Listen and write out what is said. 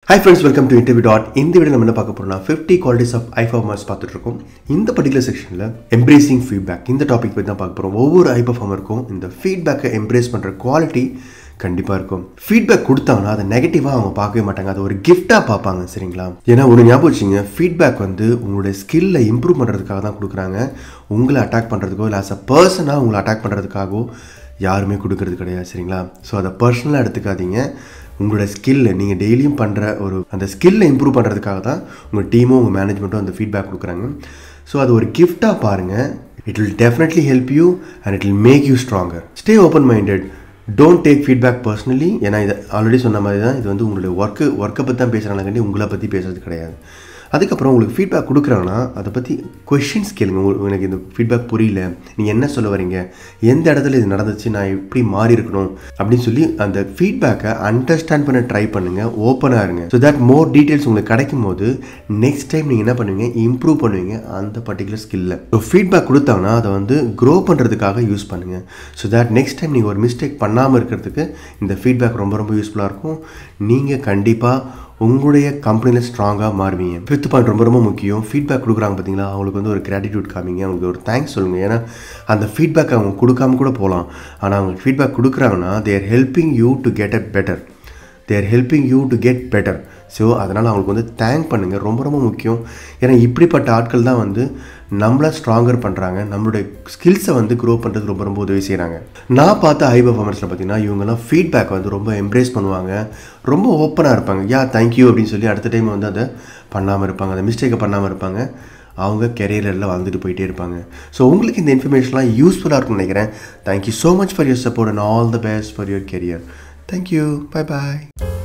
high friends welcome to interview dot இந்த video நம்ம என்ன பார்க்க போறோம்னா fifty qualities of high performers பார்த்துட்டு இருக்கோம் இந்த பர்டிகுலர் செக்ஷனில் எம்ப்ரேசிங் ஃபீட்பேக் இந்த டாபிக் பற்றி தான் பார்க்க போகிறோம் ஒவ்வொரு ஐ பர்ஃபார்மருக்கும் இந்த ஃபீட்பேக்கை எம்ப்ரேஸ் பண்ணுற குவாலிட்டி கண்டிப்பாக இருக்கும் ஃபீட்பேக் கொடுத்தாங்கன்னா அதை நெகட்டிவாக அவங்க பார்க்கவே மாட்டாங்க அது ஒரு கிஃப்டாக பார்ப்பாங்க சரிங்களா ஏன்னா ஒன்று ஞாபகம் வச்சுங்க ஃபீட்பேக் வந்து உங்களுடைய ஸ்கில்லை இம்ப்ரூவ் பண்ணுறதுக்காக தான் கொடுக்குறாங்க உங்களை அட்டாக் பண்ணுறதுக்கோ இல்லை ஆஸ் அ பர்சனாக உங்களை அட்டாக் பண்ணுறதுக்காகவோ யாருமே கொடுக்கறது கிடையாது சரிங்களா ஸோ அதை பர்சனலாக எடுத்துக்காதீங்க உங்களோட ஸ்கில்லை நீங்கள் டெய்லியும் பண்ணுற ஒரு அந்த ஸ்கில்லை இம்ப்ரூவ் பண்ணுறதுக்காக தான் உங்கள் டீமும் உங்கள் மேனேஜ்மெண்ட்டும் அந்த ஃபீட்பேக் கொடுக்குறாங்க ஸோ அது ஒரு கிஃப்டாக பாருங்கள் it will definitely help you and it will make you stronger stay open minded don't take feedback personally ஏன்னா இது ஆல்ரெடி சொன்ன மாதிரி தான் இது வந்து உங்களுடைய ஒர்க்கு ஒர்க்கை பற்றி தான் பேசுகிறாங்கண்டி உங்களை பற்றி பேசுறது கிடையாது அதுக்கப்புறம் உங்களுக்கு ஃபீட்பேக் கொடுக்குறாங்கன்னா அதை பற்றி கொஷின்ஸ் கேளுங்க உங்க- எனக்கு இந்த ஃபீட்பேக் புரியல நீங்கள் என்ன சொல்ல வரீங்க எந்த இடத்துல இது நடந்துச்சு நான் எப்படி மாறி இருக்கணும் அப்படின்னு சொல்லி அந்த ஃபீட்பேக்கை அண்டர்ஸ்டாண்ட் பண்ண ட்ரை பண்ணுங்கள் ஓப்பனாக இருங்க ஸோ தட் மோர் டீட்டெயில்ஸ் உங்களுக்கு கிடைக்கும் போது நெக்ஸ்ட் டைம் நீங்கள் என்ன பண்ணுவீங்க இம்ப்ரூவ் பண்ணுவீங்க அந்த பர்டிகுலர் ஸ்கில்ல ஸோ ஃபீட்பேக் கொடுத்தாங்கன்னா அதை வந்து க்ரோ பண்ணுறதுக்காக யூஸ் பண்ணுங்கள் ஸோ தட் நெக்ஸ்ட் டைம் நீங்கள் ஒரு மிஸ்டேக் பண்ணாமல் இருக்கிறதுக்கு இந்த ஃபீட்பேக் ரொம்ப ரொம்ப யூஸ்ஃபுல்லாக இருக்கும் நீங்கள் கண்டிப்பாக உங்களுடைய கம்பெனியில் ஸ்ட்ராங்காக மாறுவீங்க ஃபிஃப்த் பாயிண்ட் ரொம்ப ரொம்ப முக்கியம் ஃபீட்பேக் கொடுக்குறாங்க பார்த்தீங்களா அவங்களுக்கு வந்து ஒரு கிராட்டிடியூட் காமிங்க அவங்களுக்கு ஒரு தேங்க்ஸ் சொல்லுங்கள் ஏன்னா அந்த ஃபீட்பேக் அவங்க கொடுக்காம கூட போகலாம் ஆனால் அவங்க ஃபீட்பேக் கொடுக்குறாங்கன்னா they're helping you to get a better they're helping you to get better so அதனால் அவங்களுக்கு வந்து தேங்க் பண்ணுங்கள் ரொம்ப ரொம்ப முக்கியம் ஏன்னா இப்படிப்பட்ட ஆட்கள் தான் வந்து நம்மளை ஸ்ட்ராங்கர் பண்ணுறாங்க நம்மளுடைய ஸ்கில்ஸை வந்து க்ரோ பண்ணுறது ரொம்ப ரொம்ப உதவி செய்கிறாங்க நான் பார்த்த ஹை பர்ஃபார்மன்ஸில் பார்த்தீங்கன்னா இவங்கெல்லாம் ஃபீட்பேக் வந்து ரொம்ப எம்ப்ரேஸ் பண்ணுவாங்க ரொம்ப ஓப்பனாக இருப்பாங்க யா தேங்க்யூ அப்படின்னு சொல்லி அடுத்த டைம் வந்து அதை பண்ணாமல் இருப்பாங்க அந்த மிஸ்டேக்கை பண்ணாமல் இருப்பாங்க அவங்க கெரியரில் வாழ்ந்துட்டு போயிட்டே இருப்பாங்க ஸோ உங்களுக்கு இந்த இன்ஃபர்மேஷன்லாம் யூஸ்ஃபுல்லாக இருக்கும்னு நினைக்கிறேன் thank you so much for your support and all the best for your career thank you bye bye